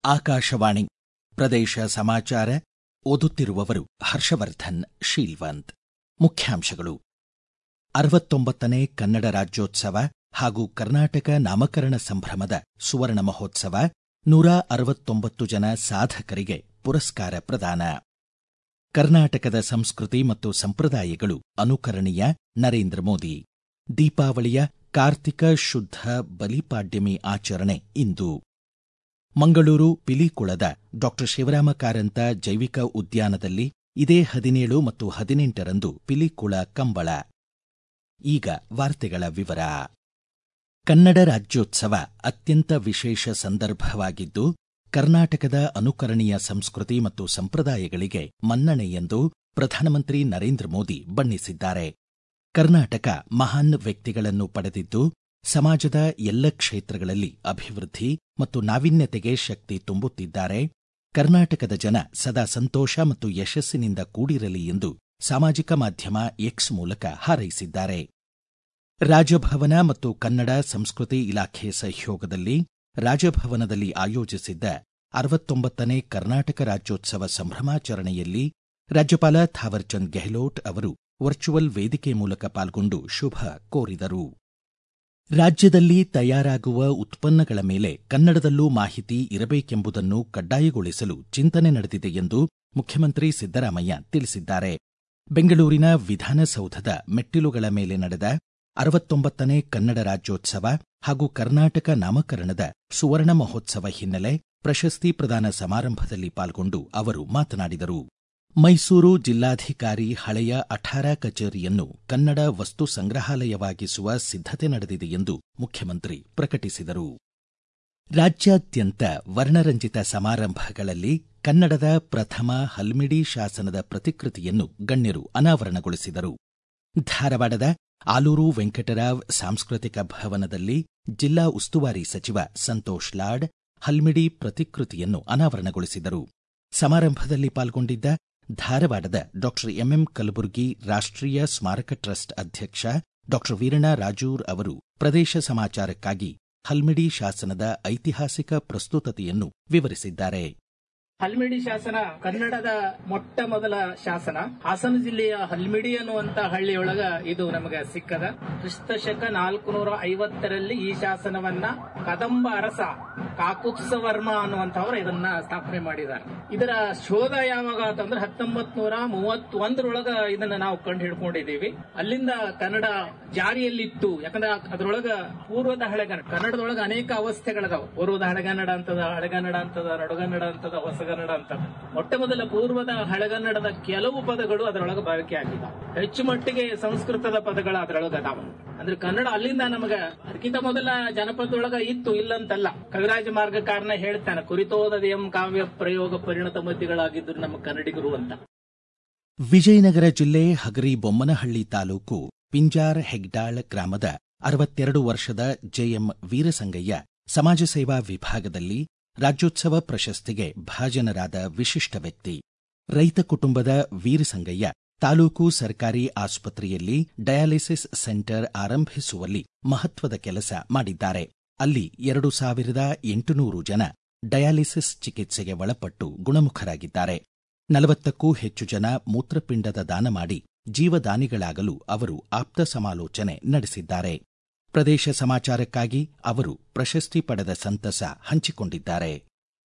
ಆಕಾಶವಾಣಿ ಪ್ರದೇಶ ಸಮಾಚಾರ ಓದುತ್ತಿರುವವರು ಹರ್ಷವರ್ಧನ್ ಶೀಲ್ವಂತ್ ಮುಖ್ಯಾಂಶಗಳು ಅರವತ್ತೊಂಬತ್ತನೇ ಕನ್ನಡ ರಾಜ್ಯೋತ್ಸವ ಹಾಗೂ ಕರ್ನಾಟಕ ನಾಮಕರಣ ಸಂಭ್ರಮದ ಸುವರ್ಣ ಮಹೋತ್ಸವ ನೂರ ಅರವತ್ತೊಂಬತ್ತು ಜನ ಸಾಧಕರಿಗೆ ಪುರಸ್ಕಾರ ಪ್ರದಾನ ಕರ್ನಾಟಕದ ಸಂಸ್ಕೃತಿ ಮತ್ತು ಸಂಪ್ರದಾಯಗಳು ಅನುಕರಣೀಯ ನರೇಂದ್ರ ಮೋದಿ ದೀಪಾವಳಿಯ ಕಾರ್ತಿಕ ಶುದ್ಧ ಬಲಿಪಾಡ್ಯಮಿ ಆಚರಣೆ ಇಂದು ಮಂಗಳೂರು ಪಿಲಿಕುಳದ ಡಾಕ್ಟರ್ ಶಿವರಾಮ ಕಾರಂತ ಜೈವಿಕ ಉದ್ಯಾನದಲ್ಲಿ ಇದೇ ಹದಿನೇಳು ಮತ್ತು ಹದಿನೆಂಟರಂದು ಪಿಲಿಕುಳ ಕಂಬಳ ಈಗ ವಾರ್ತೆಗಳ ವಿವರ ಕನ್ನಡ ರಾಜ್ಯೋತ್ಸವ ಅತ್ಯಂತ ವಿಶೇಷ ಸಂದರ್ಭವಾಗಿದ್ದು ಕರ್ನಾಟಕದ ಅನುಕರಣೀಯ ಸಂಸ್ಕೃತಿ ಮತ್ತು ಸಂಪ್ರದಾಯಗಳಿಗೆ ಮನ್ನಣೆ ಎಂದು ಪ್ರಧಾನಮಂತ್ರಿ ನರೇಂದ್ರ ಮೋದಿ ಬಣ್ಣಿಸಿದ್ದಾರೆ ಕರ್ನಾಟಕ ಮಹಾನ್ ವ್ಯಕ್ತಿಗಳನ್ನು ಪಡೆದಿದ್ದು ಸಮಾಜದ ಎಲ್ಲ ಕ್ಷೇತ್ರಗಳಲ್ಲಿ ಅಭಿವೃದ್ಧಿ ಮತ್ತು ನಾವೀನ್ಯತೆಗೆ ಶಕ್ತಿ ತುಂಬುತ್ತಿದ್ದಾರೆ ಕರ್ನಾಟಕದ ಜನ ಸದಾ ಸಂತೋಷ ಮತ್ತು ಯಶಸ್ಸಿನಿಂದ ಕೂಡಿರಲಿ ಎಂದು ಸಾಮಾಜಿಕ ಮಾಧ್ಯಮ ಎಕ್ಸ್ ಮೂಲಕ ಹಾರೈಸಿದ್ದಾರೆ ರಾಜಭವನ ಮತ್ತು ಕನ್ನಡ ಸಂಸ್ಕೃತಿ ಇಲಾಖೆ ಸಹಯೋಗದಲ್ಲಿ ರಾಜಭವನದಲ್ಲಿ ಆಯೋಜಿಸಿದ್ದ ಅರವತ್ತೊಂಬತ್ತನೇ ಕರ್ನಾಟಕ ರಾಜ್ಯೋತ್ಸವ ಸಂಭ್ರಮಾಚರಣೆಯಲ್ಲಿ ರಾಜ್ಯಪಾಲ ಥಾವರ್ಚಂದ್ ಗೆಹ್ಲೋಟ್ ಅವರು ವರ್ಚುವಲ್ ವೇದಿಕೆ ಮೂಲಕ ಪಾಲ್ಗೊಂಡು ಶುಭ ಕೋರಿದರು ರಾಜ್ಯದಲ್ಲಿ ತಯಾರಾಗುವ ಉತ್ಪನ್ನಗಳ ಮೇಲೆ ಕನ್ನಡದಲ್ಲೂ ಮಾಹಿತಿ ಇರಬೇಕೆಂಬುದನ್ನು ಕಡ್ಡಾಯಗೊಳಿಸಲು ಚಿಂತನೆ ನಡೆದಿದೆ ಎಂದು ಮುಖ್ಯಮಂತ್ರಿ ಸಿದ್ದರಾಮಯ್ಯ ತಿಳಿಸಿದ್ದಾರೆ ಬೆಂಗಳೂರಿನ ವಿಧಾನಸೌಧದ ಮೆಟ್ಟಿಲುಗಳ ಮೇಲೆ ನಡೆದ ಅರವತ್ತೊಂಬತ್ತನೇ ಕನ್ನಡ ರಾಜ್ಯೋತ್ಸವ ಹಾಗೂ ಕರ್ನಾಟಕ ನಾಮಕರಣದ ಸುವರ್ಣ ಮಹೋತ್ಸವ ಹಿನ್ನೆಲೆ ಪ್ರಶಸ್ತಿ ಪ್ರದಾನ ಸಮಾರಂಭದಲ್ಲಿ ಪಾಲ್ಗೊಂಡು ಅವರು ಮಾತನಾಡಿದರು ಮೈಸೂರು ಜಿಲ್ಲಾಧಿಕಾರಿ ಹಳೆಯ ಅಠಾರ ಕಚೇರಿಯನ್ನು ಕನ್ನಡ ವಸ್ತು ಸಂಗ್ರಹಾಲಯವಾಗಿಸುವ ಸಿದ್ಧತೆ ನಡೆದಿದೆ ಎಂದು ಮುಖ್ಯಮಂತ್ರಿ ಪ್ರಕಟಿಸಿದರು ರಾಜ್ಯಾದ್ಯಂತ ವರ್ಣರಂಜಿತ ಸಮಾರಂಭಗಳಲ್ಲಿ ಕನ್ನಡದ ಪ್ರಥಮ ಹಲ್ಮಿಡಿ ಶಾಸನದ ಪ್ರತಿಕೃತಿಯನ್ನು ಗಣ್ಯರು ಅನಾವರಣಗೊಳಿಸಿದರು ಧಾರವಾಡದ ಆಲೂರು ವೆಂಕಟರಾವ್ ಸಾಂಸ್ಕೃತಿಕ ಭವನದಲ್ಲಿ ಜಿಲ್ಲಾ ಉಸ್ತುವಾರಿ ಸಚಿವ ಸಂತೋಷ್ ಲಾಡ್ ಹಲ್ಮಿಡಿ ಪ್ರತಿಕೃತಿಯನ್ನು ಅನಾವರಣಗೊಳಿಸಿದರು ಸಮಾರಂಭದಲ್ಲಿ ಪಾಲ್ಗೊಂಡಿದ್ದ ಧಾರವಾಡದ ಡಾಕ್ಟರ್ ಎಂಎಂ ಕಲಬುರ್ಗಿ ರಾಷ್ಟ್ರೀಯ ಸ್ಮಾರಕ ಟ್ರಸ್ಟ್ ಅಧ್ಯಕ್ಷ ಡಾಕ್ಟರ್ ವೀರಣ್ಣ ರಾಜೂರ್ ಅವರು ಪ್ರದೇಶ ಸಮಾಚಾರಕ್ಕಾಗಿ ಹಲ್ಮಿಡಿ ಶಾಸನದ ಐತಿಹಾಸಿಕ ಪ್ರಸ್ತುತತೆಯನ್ನು ವಿವರಿಸಿದ್ದಾರೆ ಹಲ್ಮಿಡಿ ಶಾಸನ ಕನ್ನಡದ ಮೊಟ್ಟ ಮೊದಲ ಶಾಸನ ಹಾಸನ ಜಿಲ್ಲೆಯ ಹಲ್ಮಿಡಿ ಅನ್ನುವಂತ ಹಳ್ಳಿಯೊಳಗ ಇದು ನಮಗೆ ಸಿಕ್ಕದ ಕ್ರಿಸ್ತ ಶಕ ನಾಲ್ಕು ನೂರ ಐವತ್ತರಲ್ಲಿ ಈ ಶಾಸನವನ್ನ ಕದಂಬ ಅರಸ ಕಾಕುತ್ಸವರ್ಮ ಅನ್ನುವಂಥವ್ರು ಇದನ್ನ ಸ್ಥಾಪನೆ ಮಾಡಿದ್ದಾರೆ ಇದರ ಶೋಧ ಯಾವಾಗ ಅಂತಂದ್ರೆ ಹತ್ತೊಂಬತ್ ನೂರ ಮೂವತ್ತೊಂದರೊಳಗ ಇದನ್ನ ನಾವು ಕಂಡು ಹಿಡ್ಕೊಂಡಿದ್ದೀವಿ ಅಲ್ಲಿಂದ ಕನ್ನಡ ಜಾರಿಯಲ್ಲಿತ್ತು ಯಾಕಂದ್ರೆ ಅದರೊಳಗ ಪೂರ್ವದ ಹಳೆಗನ್ನಡ ಕನ್ನಡದೊಳಗ ಅನೇಕ ಅವಸ್ಥೆಗಳದಾವ ಪೂರ್ವದ ಹಳೆಗನ್ನಡ ಅಂತದ ಹಳೆಗನ್ನಡ ಅಂತದ ನಡುಗನ್ನಡ ಅಂತದ ಹೊಸಗನ್ನಡ ಅಂತ ಮೊಟ್ಟ ಮೊದಲ ಪೂರ್ವದ ಹಳೆಗನ್ನಡದ ಕೆಲವು ಪದಗಳು ಅದರೊಳಗೆ ಬಳಕೆ ಆಗಿದ್ದಾವೆ ಹೆಚ್ಚು ಮಟ್ಟಿಗೆ ಸಂಸ್ಕೃತದ ಪದಗಳು ಅದರೊಳಗೆ ಅದಾವ ಅಂದ್ರೆ ಕನ್ನಡ ಅಲ್ಲಿಂದ ನಮಗ ಅದಕ್ಕಿಂತ ಮೊದಲ ಜನಪದೊಳಗ ಇತ್ತು ಇಲ್ಲಂತಲ್ಲ ಕವಿರಾಜ ಮಾರ್ಗಕಾರನ ಹೇಳ್ತಾನೆ ಕುರಿತೋದಯಂ ಕಾವ್ಯ ಪ್ರಯೋಗ ಪರಿಣತ ಮತಿಗಳಾಗಿದ್ರು ನಮ್ಮ ಕನ್ನಡಿಗರು ಅಂತ ವಿಜಯನಗರ ಜಿಲ್ಲೆ ಹಗರಿ ಬೊಮ್ಮನಹಳ್ಳಿ ತಾಲೂಕು ಪಿಂಜಾರ್ ಹೆಗ್ಡಾಳ್ ಗ್ರಾಮದ ಅರವತ್ತೆರಡು ವರ್ಷದ ಜೆಎಂ ವೀರಸಂಗಯ್ಯ ಸಮಾಜ ಸೇವಾ ವಿಭಾಗದಲ್ಲಿ ರಾಜ್ಯೋತ್ಸವ ಪ್ರಶಸ್ತಿಗೆ ಭಾಜನರಾದ ವಿಶಿಷ್ಟ ವ್ಯಕ್ತಿ ರೈತ ಕುಟುಂಬದ ವೀರಸಂಗಯ್ಯ ತಾಲೂಕು ಸರ್ಕಾರಿ ಆಸ್ಪತ್ರೆಯಲ್ಲಿ ಡಯಾಲಿಸಿಸ್ ಸೆಂಟರ್ ಆರಂಭಿಸುವಲ್ಲಿ ಮಹತ್ವದ ಕೆಲಸ ಮಾಡಿದ್ದಾರೆ ಅಲ್ಲಿ ಎರಡು ಸಾವಿರದ ಎಂಟುನೂರು ಜನ ಡಯಾಲಿಸಿಸ್ ಚಿಕಿತ್ಸೆಗೆ ಒಳಪಟ್ಟು ಗುಣಮುಖರಾಗಿದ್ದಾರೆ ನಲವತ್ತಕ್ಕೂ ಹೆಚ್ಚು ಜನ ಮೂತ್ರಪಿಂಡದ ದಾನ ಮಾಡಿ ಜೀವದಾನಿಗಳಾಗಲು ಅವರು ಆಪ್ತ ಸಮಾಲೋಚನೆ ನಡೆಸಿದ್ದಾರೆ ಪ್ರದೇಶ ಸಮಾಚಾರಕ್ಕಾಗಿ ಅವರು ಪ್ರಶಸ್ತಿ ಪಡೆದ ಸಂತಸ ಹಂಚಿಕೊಂಡಿದ್ದಾರೆ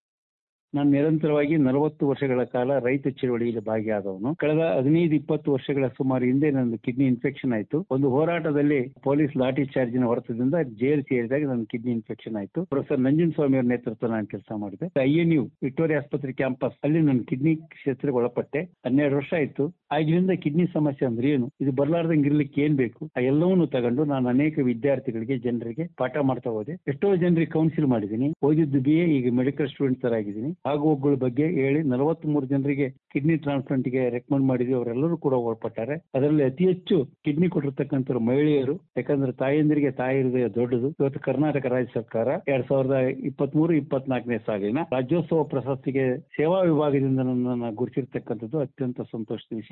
ನಾನು ನಿರಂತರವಾಗಿ ನಲವತ್ತು ವರ್ಷಗಳ ಕಾಲ ರೈತ ಚಳವಳಿಯಲ್ಲಿ ಭಾಗಿಯಾದವನು ಕಳೆದ ಹದಿನೈದು ಇಪ್ಪತ್ತು ವರ್ಷಗಳ ಸುಮಾರು ಹಿಂದೆ ನನ್ನ ಕಿಡ್ನಿ ಇನ್ಫೆಕ್ಷನ್ ಆಯಿತು ಒಂದು ಹೋರಾಟದಲ್ಲಿ ಪೊಲೀಸ್ ಲಾಠಿ ಚಾರ್ಜಿನ ಹೊರತದಿಂದ ಜೈಲು ಸೇರಿದಾಗ ನನ್ನ ಕಿಡ್ನಿ ಇನ್ಫೆಕ್ಷನ್ ಆಯಿತು ಪ್ರೊಫೆಸರ್ ನಂಜನ್ ಸ್ವಾಮಿ ಅವರ ನೇತೃತ್ವ ನಾನು ಕೆಲಸ ಮಾಡಿದೆ ಐ ಎನ್ ಯು ವಿಕ್ಟೋರಿಯಾ ಆಸ್ಪತ್ರೆ ಕ್ಯಾಂಪಸ್ ಅಲ್ಲಿ ನನ್ನ ಕಿಡ್ನಿ ಕ್ಷೇತ್ರಕ್ಕೆ ಒಳಪಟ್ಟೆ ಹನ್ನೆರಡು ವರ್ಷ ಆಯಿತು ಆಗಿನಿಂದ ಕಿಡ್ನಿ ಸಮಸ್ಯೆ ಅಂದ್ರೆ ಏನು ಇದು ಬರ್ಲಾರ್ದಂಗೆ ಇರ್ಲಿಕ್ಕೆ ಏನ್ ಬೇಕು ಆ ಎಲ್ಲವನ್ನೂ ತಗೊಂಡು ನಾನು ಅನೇಕ ವಿದ್ಯಾರ್ಥಿಗಳಿಗೆ ಜನರಿಗೆ ಪಾಠ ಮಾಡ್ತಾ ಹೋದೆ ಎಷ್ಟೋ ಜನರಿಗೆ ಕೌನ್ಸಿಲ್ ಮಾಡಿದ್ದೀನಿ ಓದಿದ್ದು ಬಿ ಎ ಈಗ ಮೆಡಿಕಲ್ ಸ್ಟೂಡೆಂಟ್ ತರ ಆಗಿದ್ದೀನಿ ಹಾಗೂ ಒಬ್ಬಳ ಬಗ್ಗೆ ಹೇಳಿ ನಲವತ್ತ್ ಮೂರು ಜನರಿಗೆ ಕಿಡ್ನಿ ಟ್ರಾನ್ಸ್ಪ್ಲಾಂಟ್ ಗೆ ರೆಕಮೆಂಡ್ ಮಾಡಿದ್ವಿ ಅವರೆಲ್ಲರೂ ಕೂಡ ಒಳಪಟ್ಟಾರೆ ಅದರಲ್ಲಿ ಅತಿ ಹೆಚ್ಚು ಕಿಡ್ನಿ ಕೊಟ್ಟಿರ್ತಕ್ಕಂಥ ಮಹಿಳೆಯರು ಯಾಕಂದ್ರೆ ತಾಯಂದಿರಿಗೆ ತಾಯಿ ಹೃದಯ ದೊಡ್ಡದು ಇವತ್ತು ಕರ್ನಾಟಕ ರಾಜ್ಯ ಸರ್ಕಾರ ಎರಡ್ ಸಾವಿರದ ಇಪ್ಪತ್ತ್ ಮೂರು ಇಪ್ಪತ್ನಾಲ್ಕನೇ ಸಾಲಿನ ರಾಜ್ಯೋತ್ಸವ ಪ್ರಶಸ್ತಿಗೆ ಸೇವಾ ವಿಭಾಗದಿಂದ ನನ್ನನ್ನು ಗುರುತಿರ್ತಕ್ಕಂಥದ್ದು ಅತ್ಯಂತ ಸಂತೋಷದ ವಿಷಯ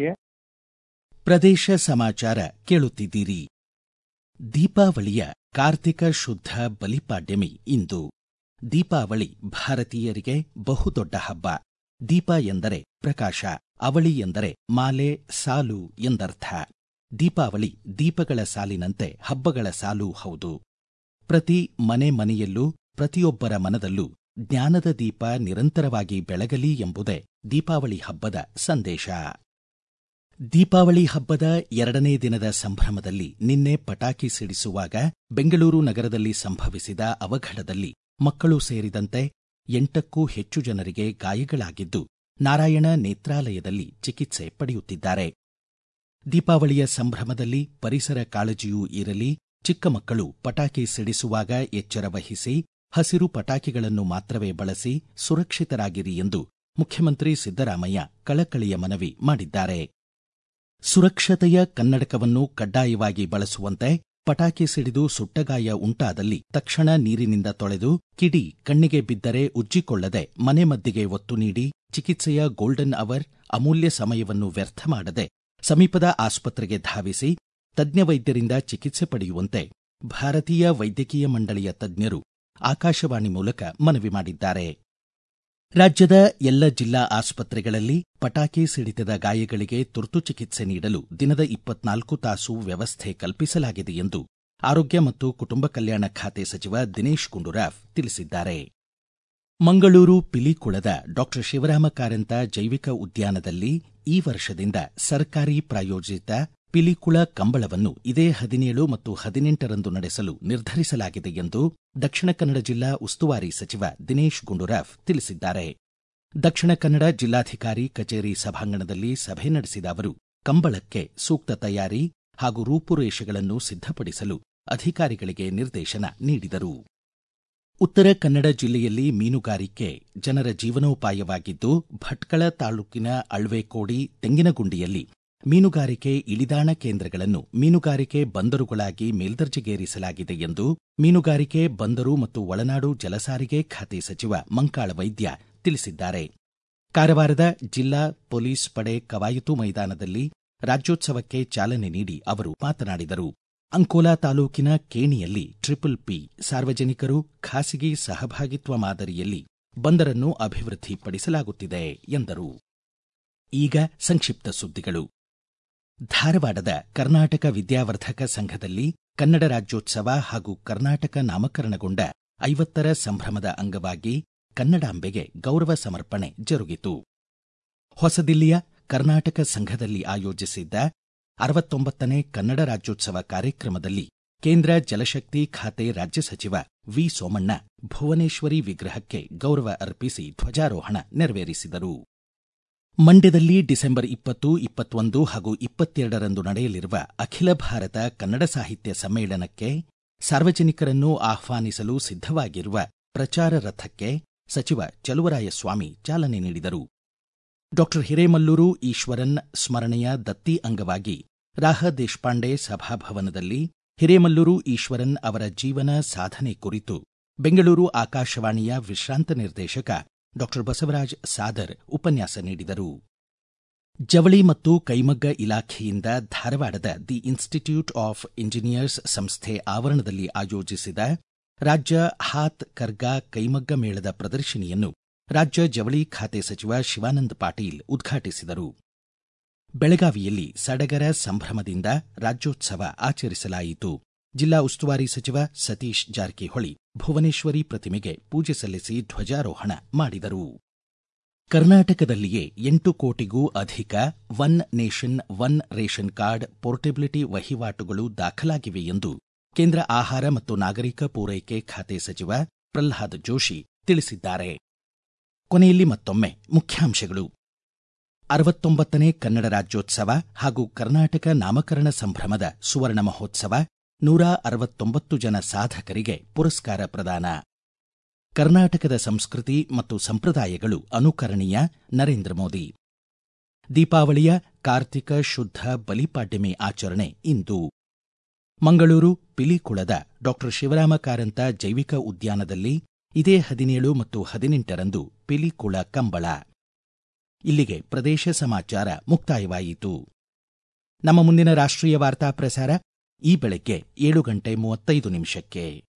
ಪ್ರದೇಶ ಸಮಾಚಾರ ಕೇಳುತ್ತಿದ್ದೀರಿ ದೀಪಾವಳಿಯ ಕಾರ್ತಿಕ ಶುದ್ಧ ಬಲಿಪಾಡ್ಯಮಿ ಇಂದು ದೀಪಾವಳಿ ಭಾರತೀಯರಿಗೆ ಬಹುದೊಡ್ಡ ಹಬ್ಬ ದೀಪ ಎಂದರೆ ಪ್ರಕಾಶ ಅವಳಿ ಎಂದರೆ ಮಾಲೆ ಸಾಲು ಎಂದರ್ಥ ದೀಪಾವಳಿ ದೀಪಗಳ ಸಾಲಿನಂತೆ ಹಬ್ಬಗಳ ಸಾಲು ಹೌದು ಪ್ರತಿ ಮನೆ ಮನೆಯಲ್ಲೂ ಪ್ರತಿಯೊಬ್ಬರ ಮನದಲ್ಲೂ ಜ್ಞಾನದ ದೀಪ ನಿರಂತರವಾಗಿ ಬೆಳಗಲಿ ಎಂಬುದೇ ದೀಪಾವಳಿ ಹಬ್ಬದ ಸಂದೇಶ ದೀಪಾವಳಿ ಹಬ್ಬದ ಎರಡನೇ ದಿನದ ಸಂಭ್ರಮದಲ್ಲಿ ನಿನ್ನೆ ಪಟಾಕಿ ಸಿಡಿಸುವಾಗ ಬೆಂಗಳೂರು ನಗರದಲ್ಲಿ ಸಂಭವಿಸಿದ ಅವಘಡದಲ್ಲಿ ಮಕ್ಕಳು ಸೇರಿದಂತೆ ಎಂಟಕ್ಕೂ ಹೆಚ್ಚು ಜನರಿಗೆ ಗಾಯಗಳಾಗಿದ್ದು ನಾರಾಯಣ ನೇತ್ರಾಲಯದಲ್ಲಿ ಚಿಕಿತ್ಸೆ ಪಡೆಯುತ್ತಿದ್ದಾರೆ ದೀಪಾವಳಿಯ ಸಂಭ್ರಮದಲ್ಲಿ ಪರಿಸರ ಕಾಳಜಿಯೂ ಇರಲಿ ಚಿಕ್ಕ ಮಕ್ಕಳು ಪಟಾಕಿ ಸಿಡಿಸುವಾಗ ಎಚ್ಚರ ವಹಿಸಿ ಹಸಿರು ಪಟಾಕಿಗಳನ್ನು ಮಾತ್ರವೇ ಬಳಸಿ ಸುರಕ್ಷಿತರಾಗಿರಿ ಎಂದು ಮುಖ್ಯಮಂತ್ರಿ ಸಿದ್ದರಾಮಯ್ಯ ಕಳಕಳಿಯ ಮನವಿ ಮಾಡಿದ್ದಾರೆ ಸುರಕ್ಷತೆಯ ಕನ್ನಡಕವನ್ನು ಕಡ್ಡಾಯವಾಗಿ ಬಳಸುವಂತೆ ಪಟಾಕಿ ಸಿಡಿದು ಸುಟ್ಟಗಾಯ ಉಂಟಾದಲ್ಲಿ ತಕ್ಷಣ ನೀರಿನಿಂದ ತೊಳೆದು ಕಿಡಿ ಕಣ್ಣಿಗೆ ಬಿದ್ದರೆ ಉಜ್ಜಿಕೊಳ್ಳದೆ ಮನೆ ಮದ್ದಿಗೆ ಒತ್ತು ನೀಡಿ ಚಿಕಿತ್ಸೆಯ ಗೋಲ್ಡನ್ ಅವರ್ ಅಮೂಲ್ಯ ಸಮಯವನ್ನು ವ್ಯರ್ಥ ಮಾಡದೆ ಸಮೀಪದ ಆಸ್ಪತ್ರೆಗೆ ಧಾವಿಸಿ ತಜ್ಞ ವೈದ್ಯರಿಂದ ಚಿಕಿತ್ಸೆ ಪಡೆಯುವಂತೆ ಭಾರತೀಯ ವೈದ್ಯಕೀಯ ಮಂಡಳಿಯ ತಜ್ಞರು ಆಕಾಶವಾಣಿ ಮೂಲಕ ಮನವಿ ಮಾಡಿದ್ದಾರೆ ರಾಜ್ಯದ ಎಲ್ಲ ಜಿಲ್ಲಾ ಆಸ್ಪತ್ರೆಗಳಲ್ಲಿ ಪಟಾಕಿ ಸಿಡಿತದ ಗಾಯಗಳಿಗೆ ತುರ್ತು ಚಿಕಿತ್ಸೆ ನೀಡಲು ದಿನದ ಇಪ್ಪತ್ನಾಲ್ಕು ತಾಸು ವ್ಯವಸ್ಥೆ ಕಲ್ಪಿಸಲಾಗಿದೆ ಎಂದು ಆರೋಗ್ಯ ಮತ್ತು ಕುಟುಂಬ ಕಲ್ಯಾಣ ಖಾತೆ ಸಚಿವ ದಿನೇಶ್ ಗುಂಡೂರಾವ್ ತಿಳಿಸಿದ್ದಾರೆ ಮಂಗಳೂರು ಪಿಲಿಕುಳದ ಡಾಕ್ಟರ್ ಶಿವರಾಮ ಕಾರಂತ ಜೈವಿಕ ಉದ್ಯಾನದಲ್ಲಿ ಈ ವರ್ಷದಿಂದ ಸರ್ಕಾರಿ ಪ್ರಾಯೋಜಿತ ಪಿಲಿಕುಳ ಕಂಬಳವನ್ನು ಇದೇ ಹದಿನೇಳು ಮತ್ತು ಹದಿನೆಂಟರಂದು ನಡೆಸಲು ನಿರ್ಧರಿಸಲಾಗಿದೆ ಎಂದು ದಕ್ಷಿಣ ಕನ್ನಡ ಜಿಲ್ಲಾ ಉಸ್ತುವಾರಿ ಸಚಿವ ದಿನೇಶ್ ಗುಂಡೂರಾವ್ ತಿಳಿಸಿದ್ದಾರೆ ದಕ್ಷಿಣ ಕನ್ನಡ ಜಿಲ್ಲಾಧಿಕಾರಿ ಕಚೇರಿ ಸಭಾಂಗಣದಲ್ಲಿ ಸಭೆ ನಡೆಸಿದ ಅವರು ಕಂಬಳಕ್ಕೆ ಸೂಕ್ತ ತಯಾರಿ ಹಾಗೂ ರೂಪುರೇಷೆಗಳನ್ನು ಸಿದ್ಧಪಡಿಸಲು ಅಧಿಕಾರಿಗಳಿಗೆ ನಿರ್ದೇಶನ ನೀಡಿದರು ಉತ್ತರ ಕನ್ನಡ ಜಿಲ್ಲೆಯಲ್ಲಿ ಮೀನುಗಾರಿಕೆ ಜನರ ಜೀವನೋಪಾಯವಾಗಿದ್ದು ಭಟ್ಕಳ ತಾಲೂಕಿನ ಅಳ್ವೆಕೋಡಿ ತೆಂಗಿನಗುಂಡಿಯಲ್ಲಿ ಮೀನುಗಾರಿಕೆ ಇಳಿದಾಣ ಕೇಂದ್ರಗಳನ್ನು ಮೀನುಗಾರಿಕೆ ಬಂದರುಗಳಾಗಿ ಮೇಲ್ದರ್ಜೆಗೇರಿಸಲಾಗಿದೆ ಎಂದು ಮೀನುಗಾರಿಕೆ ಬಂದರು ಮತ್ತು ಒಳನಾಡು ಜಲಸಾರಿಗೆ ಖಾತೆ ಸಚಿವ ಮಂಕಾಳ ವೈದ್ಯ ತಿಳಿಸಿದ್ದಾರೆ ಕಾರವಾರದ ಜಿಲ್ಲಾ ಪೊಲೀಸ್ ಪಡೆ ಕವಾಯತು ಮೈದಾನದಲ್ಲಿ ರಾಜ್ಯೋತ್ಸವಕ್ಕೆ ಚಾಲನೆ ನೀಡಿ ಅವರು ಮಾತನಾಡಿದರು ಅಂಕೋಲಾ ತಾಲೂಕಿನ ಕೇಣಿಯಲ್ಲಿ ಟ್ರಿಪಲ್ ಪಿ ಸಾರ್ವಜನಿಕರು ಖಾಸಗಿ ಸಹಭಾಗಿತ್ವ ಮಾದರಿಯಲ್ಲಿ ಬಂದರನ್ನು ಅಭಿವೃದ್ಧಿಪಡಿಸಲಾಗುತ್ತಿದೆ ಎಂದರು ಈಗ ಸಂಕ್ಷಿಪ್ತ ಸುದ್ದಿಗಳು ಧಾರವಾಡದ ಕರ್ನಾಟಕ ವಿದ್ಯಾವರ್ಧಕ ಸಂಘದಲ್ಲಿ ಕನ್ನಡ ರಾಜ್ಯೋತ್ಸವ ಹಾಗೂ ಕರ್ನಾಟಕ ನಾಮಕರಣಗೊಂಡ ಐವತ್ತರ ಸಂಭ್ರಮದ ಅಂಗವಾಗಿ ಕನ್ನಡಾಂಬೆಗೆ ಗೌರವ ಸಮರ್ಪಣೆ ಜರುಗಿತು ಹೊಸದಿಲ್ಲಿಯ ಕರ್ನಾಟಕ ಸಂಘದಲ್ಲಿ ಆಯೋಜಿಸಿದ್ದ ಅರವತ್ತೊಂಬತ್ತನೇ ಕನ್ನಡ ರಾಜ್ಯೋತ್ಸವ ಕಾರ್ಯಕ್ರಮದಲ್ಲಿ ಕೇಂದ್ರ ಜಲಶಕ್ತಿ ಖಾತೆ ರಾಜ್ಯ ಸಚಿವ ವಿ ಸೋಮಣ್ಣ ಭುವನೇಶ್ವರಿ ವಿಗ್ರಹಕ್ಕೆ ಗೌರವ ಅರ್ಪಿಸಿ ಧ್ವಜಾರೋಹಣ ನೆರವೇರಿಸಿದರು ಮಂಡ್ಯದಲ್ಲಿ ಡಿಸೆಂಬರ್ ಇಪ್ಪತ್ತು ಇಪ್ಪತ್ತೊಂದು ಹಾಗೂ ಇಪ್ಪತ್ತೆರಡರಂದು ನಡೆಯಲಿರುವ ಅಖಿಲ ಭಾರತ ಕನ್ನಡ ಸಾಹಿತ್ಯ ಸಮ್ಮೇಳನಕ್ಕೆ ಸಾರ್ವಜನಿಕರನ್ನು ಆಹ್ವಾನಿಸಲು ಸಿದ್ಧವಾಗಿರುವ ಪ್ರಚಾರ ರಥಕ್ಕೆ ಸಚಿವ ಚಲುವರಾಯಸ್ವಾಮಿ ಚಾಲನೆ ನೀಡಿದರು ಡಾಕ್ಟರ್ ಹಿರೇಮಲ್ಲೂರು ಈಶ್ವರನ್ ಸ್ಮರಣೆಯ ದತ್ತಿ ಅಂಗವಾಗಿ ರಾಹ ದೇಶಪಾಂಡೆ ಸಭಾಭವನದಲ್ಲಿ ಹಿರೇಮಲ್ಲೂರು ಈಶ್ವರನ್ ಅವರ ಜೀವನ ಸಾಧನೆ ಕುರಿತು ಬೆಂಗಳೂರು ಆಕಾಶವಾಣಿಯ ವಿಶ್ರಾಂತ ನಿರ್ದೇಶಕ ಡಾಕ್ಟರ್ ಬಸವರಾಜ್ ಸಾದರ್ ಉಪನ್ಯಾಸ ನೀಡಿದರು ಜವಳಿ ಮತ್ತು ಕೈಮಗ್ಗ ಇಲಾಖೆಯಿಂದ ಧಾರವಾಡದ ದಿ ಇನ್ಸ್ಟಿಟ್ಯೂಟ್ ಆಫ್ ಇಂಜಿನಿಯರ್ಸ್ ಸಂಸ್ಥೆ ಆವರಣದಲ್ಲಿ ಆಯೋಜಿಸಿದ ರಾಜ್ಯ ಹಾತ್ ಕರ್ಗಾ ಕೈಮಗ್ಗ ಮೇಳದ ಪ್ರದರ್ಶನಿಯನ್ನು ರಾಜ್ಯ ಜವಳಿ ಖಾತೆ ಸಚಿವ ಶಿವಾನಂದ ಪಾಟೀಲ್ ಉದ್ಘಾಟಿಸಿದರು ಬೆಳಗಾವಿಯಲ್ಲಿ ಸಡಗರ ಸಂಭ್ರಮದಿಂದ ರಾಜ್ಯೋತ್ಸವ ಆಚರಿಸಲಾಯಿತು ಜಿಲ್ಲಾ ಉಸ್ತುವಾರಿ ಸಚಿವ ಸತೀಶ್ ಜಾರಕಿಹೊಳಿ ಭುವನೇಶ್ವರಿ ಪ್ರತಿಮೆಗೆ ಪೂಜೆ ಸಲ್ಲಿಸಿ ಧ್ವಜಾರೋಹಣ ಮಾಡಿದರು ಕರ್ನಾಟಕದಲ್ಲಿಯೇ ಎಂಟು ಕೋಟಿಗೂ ಅಧಿಕ one nation one ration card portability ವಹಿವಾಟುಗಳು ದಾಖಲಾಗಿವೆ ಎಂದು ಕೇಂದ್ರ ಆಹಾರ ಮತ್ತು ನಾಗರಿಕ ಪೂರೈಕೆ ಖಾತೆ ಸಚಿವ ಪ್ರಲ್ಹಾದ್ ಜೋಶಿ ತಿಳಿಸಿದ್ದಾರೆ ಕೊನೆಯಲ್ಲಿ ಮತ್ತೊಮ್ಮೆ ಮುಖ್ಯಾಂಶಗಳು ಅರವತ್ತೊಂಬತ್ತನೇ ಕನ್ನಡ ರಾಜ್ಯೋತ್ಸವ ಹಾಗೂ ಕರ್ನಾಟಕ ನಾಮಕರಣ ಸಂಭ್ರಮದ ಸುವರ್ಣ ಮಹೋತ್ಸವ ನೂರ ಅರವತ್ತೊಂಬತ್ತು ಜನ ಸಾಧಕರಿಗೆ ಪುರಸ್ಕಾರ ಪ್ರದಾನ ಕರ್ನಾಟಕದ ಸಂಸ್ಕೃತಿ ಮತ್ತು ಸಂಪ್ರದಾಯಗಳು ಅನುಕರಣೀಯ ನರೇಂದ್ರ ಮೋದಿ ದೀಪಾವಳಿಯ ಕಾರ್ತಿಕ ಶುದ್ಧ ಬಲಿಪಾಡ್ಯಮಿ ಆಚರಣೆ ಇಂದು ಮಂಗಳೂರು ಪಿಲಿಕುಳದ ಡಾಕ್ಟರ್ ಶಿವರಾಮ ಕಾರಂತ ಜೈವಿಕ ಉದ್ಯಾನದಲ್ಲಿ ಇದೇ ಹದಿನೇಳು ಮತ್ತು ಹದಿನೆಂಟರಂದು ಪಿಲಿಕುಳ ಕಂಬಳ ಇಲ್ಲಿಗೆ ಪ್ರದೇಶ ಸಮಾಚಾರ ಮುಕ್ತಾಯವಾಯಿತು ನಮ್ಮ ಮುಂದಿನ ರಾಷ್ಟ್ರೀಯ ವಾರ್ತಾ ಪ್ರಸಾರ ಈ ಬೆಳಗ್ಗೆ ಏಳು ಗಂಟೆ ಮೂವತ್ತೈದು ನಿಮಿಷಕ್ಕೆ